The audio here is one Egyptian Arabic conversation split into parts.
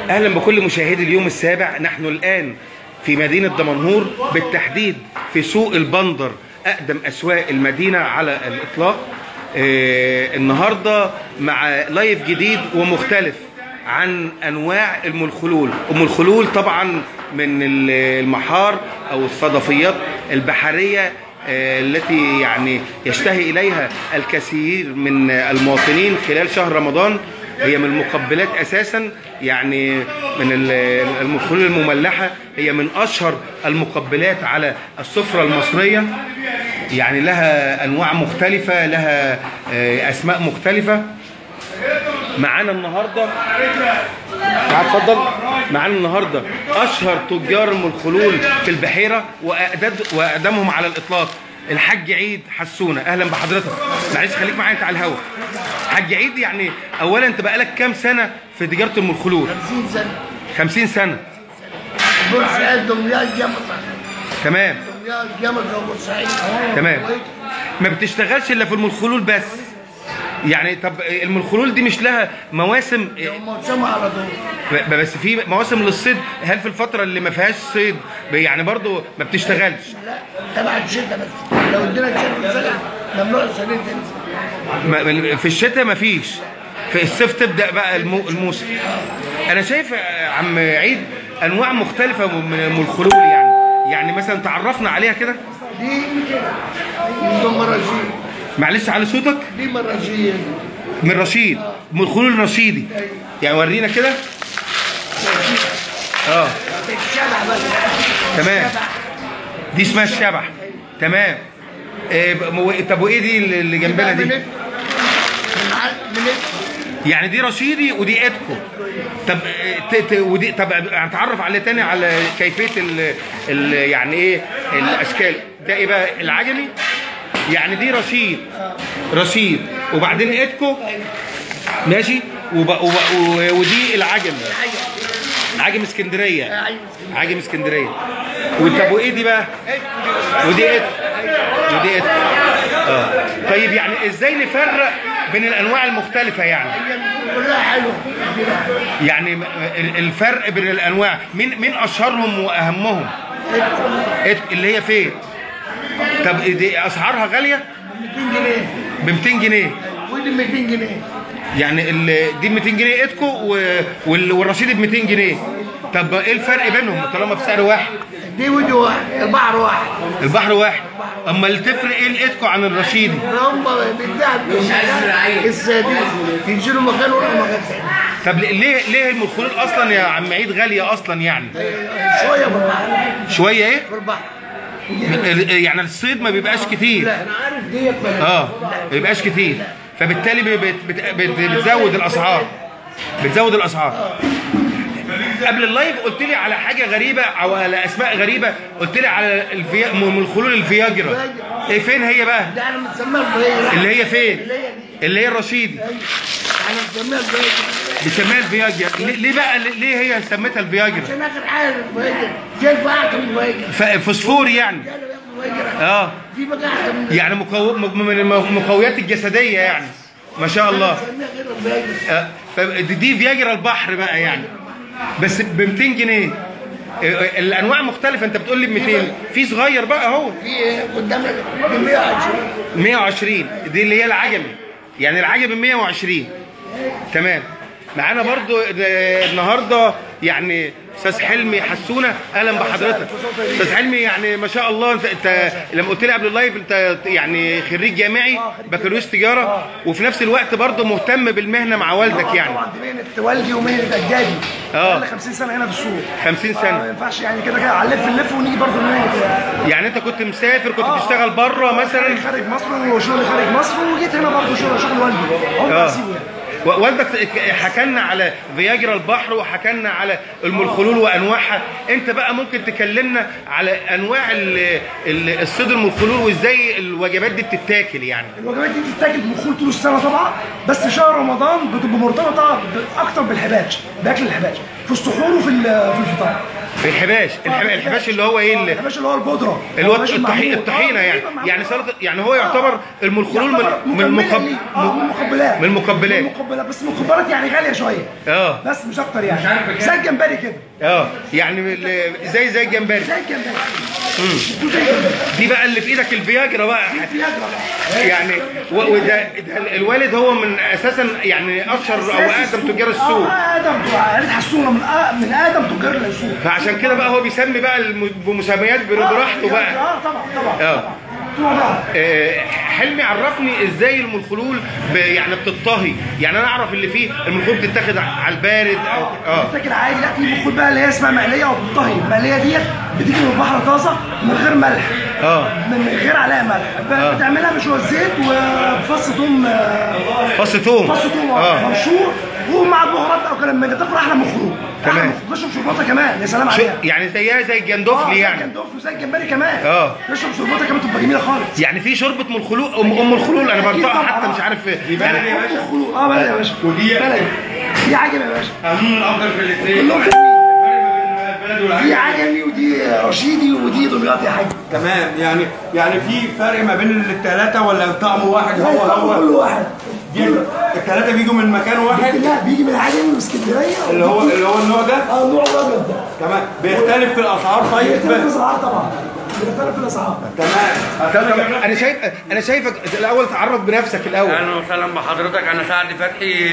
اهلا بكل مشاهدي اليوم السابع نحن الان في مدينه دمنهور بالتحديد في سوق البندر اقدم اسواق المدينه على الاطلاق آه النهارده مع لايف جديد ومختلف عن انواع ام الخلول ام الخلول طبعا من المحار او الصدفيات البحريه آه، التي يعني يشتهي اليها الكثير من المواطنين خلال شهر رمضان هي من المقبلات اساسا يعني من ال- الخلول المملحه هي من اشهر المقبلات على السفره المصريه يعني لها انواع مختلفه لها آه، اسماء مختلفه معانا النهارده تعال اتفضل معانا النهارده اشهر تجار ام الخلول في البحيره واقدد واقدمهم على الاطلاق الحاج عيد حسونه اهلا بحضرتك معلش خليك معايا انت على الهوا حاج عيد يعني اولا انت بقالك كام سنه في تجاره ام الخلول 50 سنة 50 سنه بورسعيد دمياط جمصة تمام دمياط جمصة وبورسعيد تمام ما بتشتغلش الا في ام الخلول بس يعني طب ام الخلول دي مش لها مواسم موسمها على طول ب- بس في مواسم للصيد هل في الفترة اللي ما فيهاش صيد يعني برضو ما بتشتغلش لا تبع الشتاء بس لو ادينا الشتاء سنة ممنوع السنين تنزل ما- في الشتاء ما فيش في الصيف تبدأ بقى المو- الموسم انا شايف يا عم عيد انواع مختلفة من من الخلول يعني يعني مثلا تعرفنا عليها كده دي دي مراجيل معلش على صوتك دي مراجيل من رشيد من الخلول الرشيدي يعني ورينا كده اه الشبع بس تمام دي اسمها الشبح تمام إيه ب- مو- طب وايه دي اللي اللي جنبنا من دي من ع- من يعني دي رشيدي ودي ايدكو طب إيه، ت- ت- ودي طب هنتعرف على تاني على كيفيه ال ال يعني ايه الاشكال ده ايه بقى العجمي يعني دي رشيد رشيد وبعدين ايدكو ماشي وب... وب... و- ودي العجم عجم اسكندريه عجم اسكندريه وطب وايه دي بقى ودي ايه ودي ايه اه طيب يعني ازاي نفرق بين الانواع المختلفه يعني كلها حلوة يعني م- ال- الفرق بين الانواع مين مين اشهرهم واهمهم إيه اللي هي فين طب دي اسعارها غاليه 200 جنيه ب 200 جنيه ودي 200 جنيه يعني ال- دي ب 200 جنيه ايدكو و- وال- والرصيد ب 200 جنيه طب ايه الفرق بينهم طالما في سعر واحد دي ودي واحد البحر واحد البحر واحد اما اللي تفرق ايه الايدكو عن الرشيدي هم بالذهب السادين ينزلوا مكان ويروحوا مكان ثاني طب ليه ليه ام الخلول اصلا يا عم عيد غاليه اصلا يعني شوية في البحر شويه ايه في البحر يعني الصيد ما بيبقاش كتير انا عارف ديت اه ما بيبقاش كتير فبالتالي بت- بت- بت- بتزود الاسعار بتزود الاسعار قبل اللايف قلت لي على حاجه غريبه او على اسماء غريبه قلت لي على الفيا... من الخلول الفياجرا ايه فين هي بقى ده انا مسميها الفياجرا اللي هي فين اللي هي دي اللي هي الرشيدي انا مسميها الفياجرا بسميها الفياجرا ليه ليه بقى ليه هي سميتها الفياجرا عشان اخر حاجه الفياجرا زي الفاحة الفياجرا ف- فوسفور يعني ده اللي بياخد الفياجرا اه دي بقى احسن من يعني مقو... م- من المقويات الجسديه يعني ما شاء الله مسميها غير الفياجرا آه، فدي دي فياجرا البحر بقى يعني بس ب 200 جنيه آه، الانواع مختلفه انت بتقول لي ب 200 في صغير بقى اهو في ايه قدامنا ب 120 120 دي اللي هي العجمي يعني العجمي 120 تمام معانا برضو آه، النهارده يعني استاذ حلمي حسونه اهلا بحضرتك استاذ حلمي يعني ما شاء الله انت, انت لما قلت لي قبل اللايف انت يعني خريج جامعي بكالوريوس تجاره وفي نفس الوقت برضو مهتم بالمهنه مع والدك يعني طبعا دي مهنه والدي ومهنه اجدادي آه. بقالنا 50 سنه هنا في السوق 50 ما سنه ينفعش يعني كده كده على نلف نلف ونيجي برضه لمهنه يعني انت كنت مسافر كنت آه. بتشتغل بره مثلا خارج مصر وشغل خارج مصر وجيت هنا برضه شغل شغل والدي عمري ما اه هسيبه يعني و- والدك حكى لنا على فياجرا البحر وحكى لنا على ام الخلول وانواعها انت بقى ممكن تكلمنا على انواع ال- ال- الصيد ام الخلول وازاي الوجبات دي بتتاكل يعني الوجبات دي بتتاكل بخول طول السنه طبعا بس شهر رمضان بتبقى مرتبطه ب- اكتر بالحباش باكل الحباش في السحور وفي ال- في الفطار في الحباش الحباش, الحباش اللي هو ايه اللي الحباش اللي هو البودره اللي هو الحباش الطحين المعمول. الطحينه آه، يعني تقريباً يعني معمول. سلطه يعني هو يعتبر الملخلول من يعتبر من مكملة المقب... ليه. اه من المقبلات من المقبلات. من المقبلات بس المقبلات يعني غاليه شويه اه بس مش اكتر يعني زي الجمبري كده اه يعني ال- زي زي الجمبري زي الجمبري زي الجمبري دي بقى اللي في ايدك الفياجرا بقى في أجرة بقى. يعني و- وده ده الوالد هو من اساسا يعني اشهر او اقدم تجار السوق اه ادم عيله حسونه من آه من ادم تجار السوق فعشان كده بقى هو بيسمي بقى الم- بمسميات براحته بقى اه طبعا طبعا اه. طبعا. طبعا بقى. آه، حلمي عرفني ازاي الملخلول ب- يعني بتطهي يعني انا اعرف اللي فيه الملخلول بتتاخد على البارد او اه بتاكل عادي لا في مخول بقى اللي هي اسمها مقليه وبتطهي المقليه ديت بتيجي من البحر طازه من غير ملح اه من غير عليها ملح ب- بتعملها بشويه زيت وفص ثوم آه، فص ثوم فص ثوم اه مبشور ومع البهارات بقى وكلام من ده تاكل احلى مخروط تمام. تشرب شربات كمان يا سلام شو عليها يعني زيها زي الجندوفلي زي يعني الجندوف وزي الجمبري كمان اه. تشرب شرباتها كمان تبقى جميله خالص يعني في شوربه ملخلول ام ام الخلول انا أكيد بنطقها طبعا. حتى مش عارف يعني الخلوق. اه بلد يا باشا ودي- بلد دي عجب يا باشا قانون الافضل في الاثنين كلهم حلوين البلد دي والعجل عجمي ودي رشيدي ودي دمياط يا حاج تمام يعني يعني في فرق ما بين الثلاثه ولا طعم واحد هو هو كل هو واحد دي الثلاثه بيجوا من مكان واحد لا بيجي من عجمي واسكندريه اللي هو اللي هو النوع ده اه النوع الابيض ده تمام بيختلف في الاسعار طيب بيختلف في الاسعار طبعا بيختلف في الاسعار تمام انا شايف انا شايفك الاول تعرف بنفسك الاول اهلا وسهلا بحضرتك انا سعد فتحي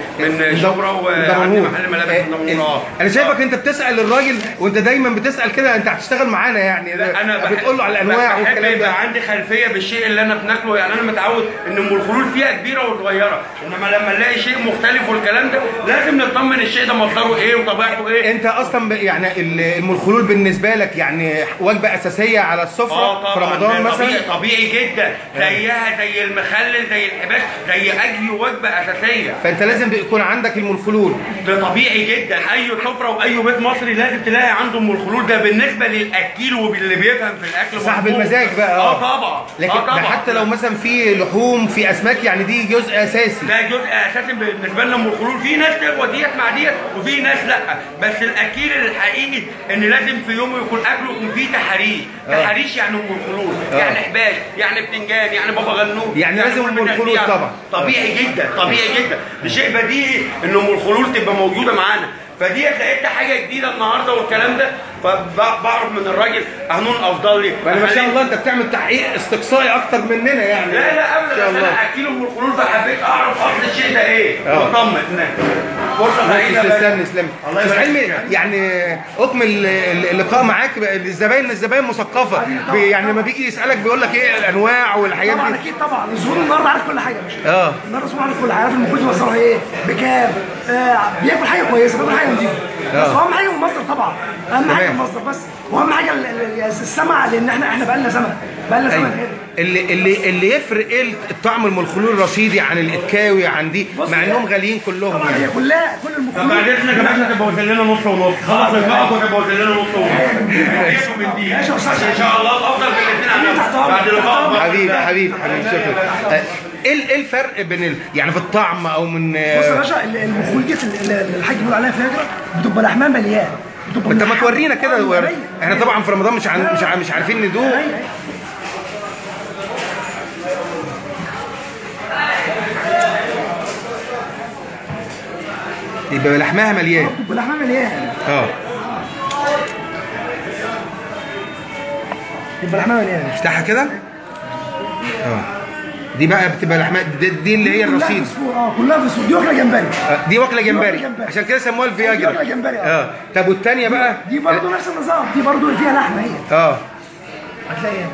من شبرا وعندي دمنهور. محل ملابس آه، في دمنهور اه انا شايفك انت بتسال الراجل وانت دايما بتسال كده انت هتشتغل معانا يعني انا بحب- بتقول له على الانواع بحب والكلام ده يبقى عندي خلفيه بالشيء اللي انا بناكله يعني انا متعود ان ام الخلول فيها كبيره وصغيره انما لما نلاقي شيء مختلف والكلام ده لازم نطمن الشيء ده مصدره ايه وطبيعته ايه انت اصلا ب- يعني ال- الملخلول بالنسبه لك يعني وجبه اساسيه على السفره اه في طبعا رمضان ده مثلا طبيعي, طبيعي جدا زيها زي المخلل زي الحباش زي اجلي وجبه اساسيه فانت لازم يكون عندك الملخلول ده طبيعي جدا اي سفره واي بيت مصري لازم تلاقي عنده ام الخلول ده بالنسبه للاكيل واللي بيفهم في الاكل صاحب مظبوط. المزاج بقى اه طبعا لكن اه ده طبعا حتى لو مثلا في لحوم في اسماك يعني دي جزء اساسي ده جزء اساسي بالنسبه لنا ام الخلول في ناس تقوى ديت مع ديت وفي ناس لا بس الاكيل الحقيقي ان لازم في يومه يكون اكله يكون فيه تحريش تحريش يعني ام الخلول آه. يعني حباش يعني بتنجان يعني بابا غنوج يعني لازم أم كل الناس الخلول دي طبعا. طبيعي جدا طبيعي جدا ده شيء بديهي ان ام الخلول تبقى موجوده معانا فدي لقيت حاجه جديده النهارده والكلام ده فبعرف من الراجل قانون افضل لي يعني ما شاء أخليه- الله انت بتعمل تحقيق استقصائي اكتر مننا يعني لا لا ان ابدا شاء بس الله انا احكي لهم الخلول فحبيت اعرف اصل الشيء ده ايه اه. واطمن هناك فرصه سعيده بس. تسلم تسلم الله استاذ يبارك حلمي فيك. يعني اكمل ال- اللقاء معاك بقى الزباين الزباين مثقفه بي- يعني لما بيجي يسالك بيقول لك ايه الانواع والحاجات طبعا دي اكيد طبعا الزبون النهارده عارف كل حاجه يا باشا اه. النهارده الزبون عارف كل حاجه عارف المفروض يوصلها ايه بكام آه بياكل حاجه كويسه بياكل حاجه نظيفه اه. بس اهم حاجه المصدر طبعا اهم حاجه تمام. المصدر بس واهم حاجه ال- ال- السمع لان احنا احنا بقالنا زمن بقالنا زمن أيوة. هنا اللي اللي اللي يفرق ايه الطعم الملخلول الرشيدي عن الاتكاوي عن دي بص مع هي- انهم غاليين كلهم طبعا يعني هي كلها كل طب بعد المخلوق اذنك يا باشا تبقى وصل لنا نص ونص خلاص الباقي تبقى وصل لنا نص ونص عيشوا من دي ماشي يا أستاذ. ان شاء الله الافضل في الاثنين تحت على أمرك، بعد تحت اللقاء أمرك. حبيبي حبيبي حبيبي شكرا آه، ايه ال- ايه الفرق بين ال... يعني في الطعم او من بص يا آه، باشا ال- المخلوق دي اللي الحاج بيقول عليها فجره بتبقى لحمها مليان بتبقى انت ما ملحمة. تورينا كده أيوة، ور- أيوة. احنا طبعا في رمضان مش عن... مش ع- مش عارفين ندوق أيوة، أيوة. يبقى لحمها مليان بتبقى لحمها مليان اه بتبقى لحمها مليان افتحها كده اه دي بقى بتبقى لحمها دي, دي اللي هي كلها الرصيد فسفور اه كلها فسفور دي واكله جمبري آه، دي واكله جمبري جمبري. عشان كده سموها دي واكله الفياجرا جمبري اه اه طب والتانيه بقى دي برضه نفس النظام دي برضه فيها لحمه هي اه هتلاقيها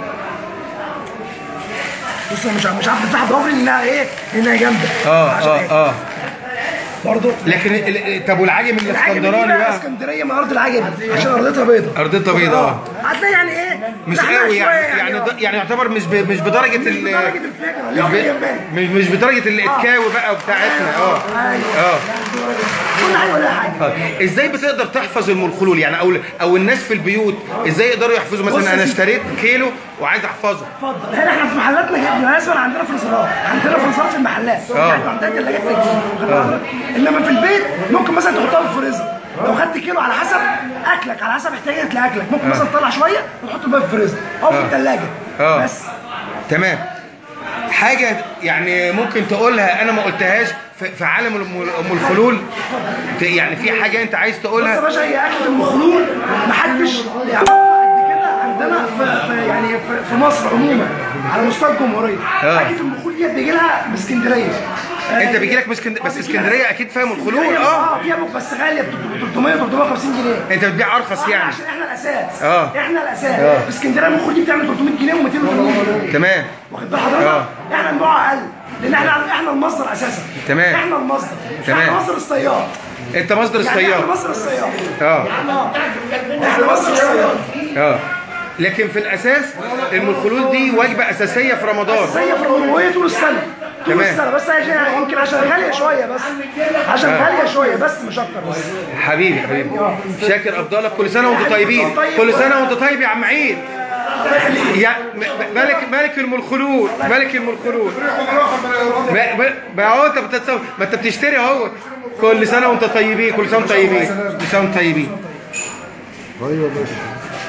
بص أنا مش مش عارف تفتح ضوافري انها ايه انها جامده اه عشان اه إيه؟ اه برضه لكن ال- ال- طب والعجم العجب دي الاسكندراني بقى بقى اسكندريه من ارض العجب عشان ارضتها بيضه أرضتها بيضة، آه. هتلاقي يعني ايه مش لحمها قوي يعني شوية يعني آه. د- يعني يعتبر مش ب... مش بدرجه ال بدرجه الفكره مش, اللي هو ب... جمبري مش مش بدرجه الاتكاوي بقى بتاعتنا اه ايوه اه كل حاجه ولا حاجه آه. ازاي بتقدر تحفظ الملخلول يعني او او الناس في البيوت ازاي يقدروا يحفظوا بص مثلا يا انا سيدي. اشتريت كيلو وعايز احفظه اتفضل هنا احنا في محلاتنا جبنا اسمع عندنا فرنسيات عندنا فرنسيات في المحلات آه. يعني عندنا ثلاجات انما في البيت ممكن مثلا تحطها في الفريزر لو خدت كيلو على حسب اكلك على حسب احتياجك لاكلك ممكن مثلا تطلع شويه وتحط بقى في الفريزر او في آه. الثلاجه آه. بس تمام حاجه يعني ممكن تقولها انا ما قلتهاش في في عالم ام أم الخلول ت- يعني في حاجه انت عايز بص يا تقولها باشا هي اكله المخلول محدش يعرفها قد كده عندنا في, في يعني في, في مصر عموما على مستوى الجمهوريه آه. اكله المخلول دي بيجي لها من اسكندريه انت بيجي لك من اسكندريه بس اسكندريه اكيد فاهم الخلول اسكندرية اه اه فيها بوك بس غاليه ب 300 350 جنيه انت بتبيع ارخص آه، يعني عشان احنا الاساس آه. احنا الاساس آه. في اسكندريه المخلول دي بتعمل 300 جنيه و280 جنيه تمام واخد بال حضرتك؟ آه. احنا نبيعها اقل لان احنا احنا المصدر اساسا تمام. احنا المصدر تمام. احنا مصدر الصياد انت مصدر يعني احنا الصياد مصدر الصياد اه اه احنا مصدر الصياد اه لكن في الاساس ام الخلول دي وجبه اساسيه في رمضان زي في الرموية طول السنة طول تمام. السنة بس عشان يمكن عشان غالية شوية بس عشان آه. غالية شوية بس مش أكتر بس حبيبي حبيبي شاكر افضلك كل سنه وانتم طيبين كل سنه وانت طيب يا عم عيد يا م- ملك ملك ام الخلول ملك ام الخلول ما- ما- ما هو انت بتتصور ما انت بتشتري اهو كل سنه وانت طيبين كل سنه وانتم طيبين كل سنه وانتم طيبين ايوه يا باشا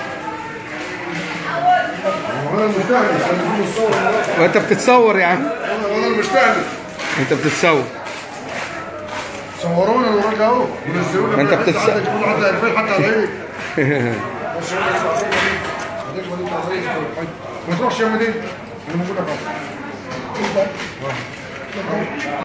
انا مستهلك انا بنصور وانت بتتصور يا عم انا المستهلك انت بتصور صورونا الراجل اهو ونزلوا لنا ما انت بتتس- حتى يكون حتى 2000 حتى عليك ما تروحش يا مدينه انا موجود اهو